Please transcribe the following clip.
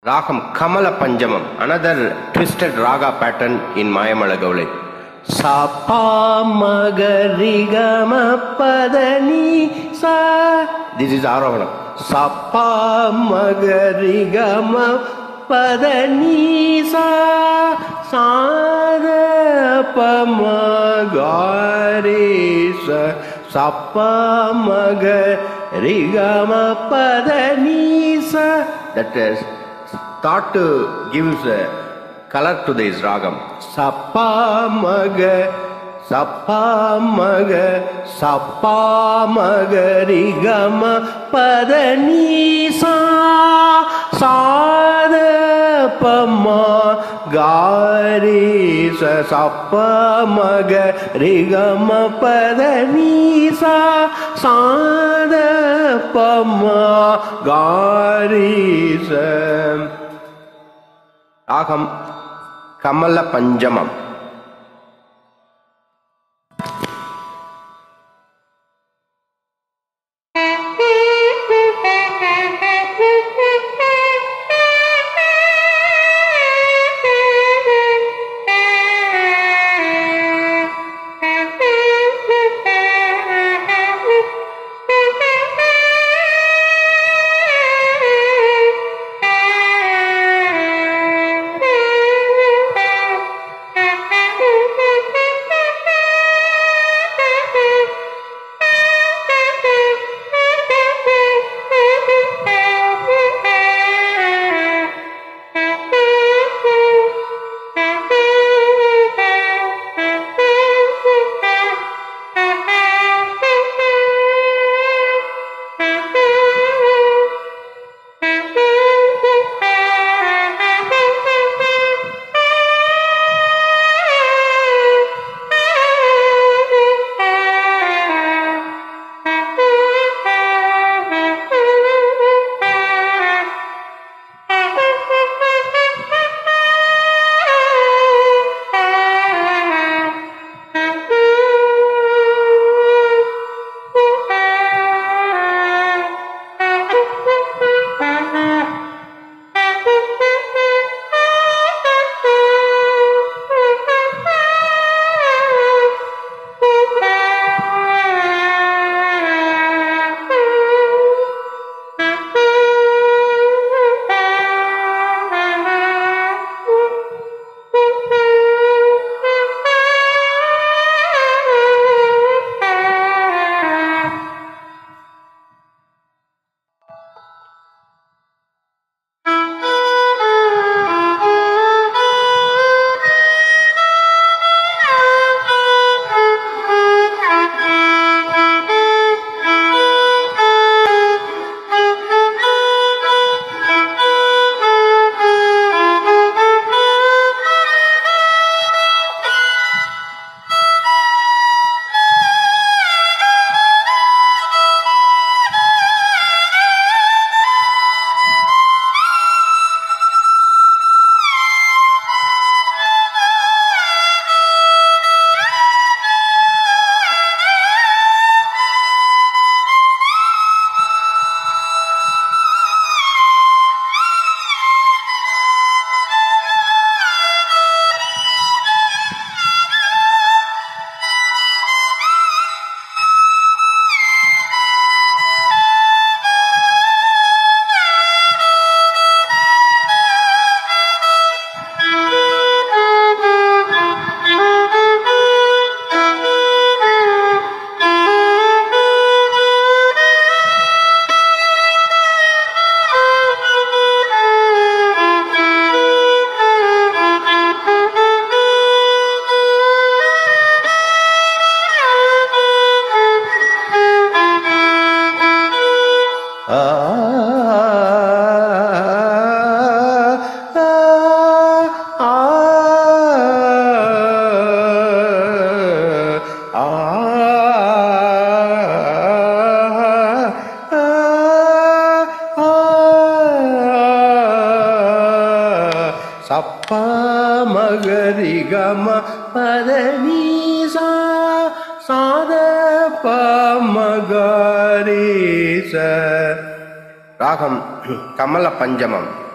Ragam Kamala Panjamam, another twisted raga pattern in Mayamala Gaulai. Sapa Magarigama Padani Sa. This is Arohana. Sapa Magarigama Padani Sa. Sada Pamagari Sa. Sapa Magarigama Padani Sa. That is thought to gives a color to this ragam. Sappa maga, sappa maga, sappa maga rigama padani sa sada pama gari sa sappa maga rigama padani sa sada pama gari sa ராகம் கமல பஞ்சமம் சப்பா மகரி கம பதனீசா சாத பமகரீச ராகம் கமல பஞ்சமம்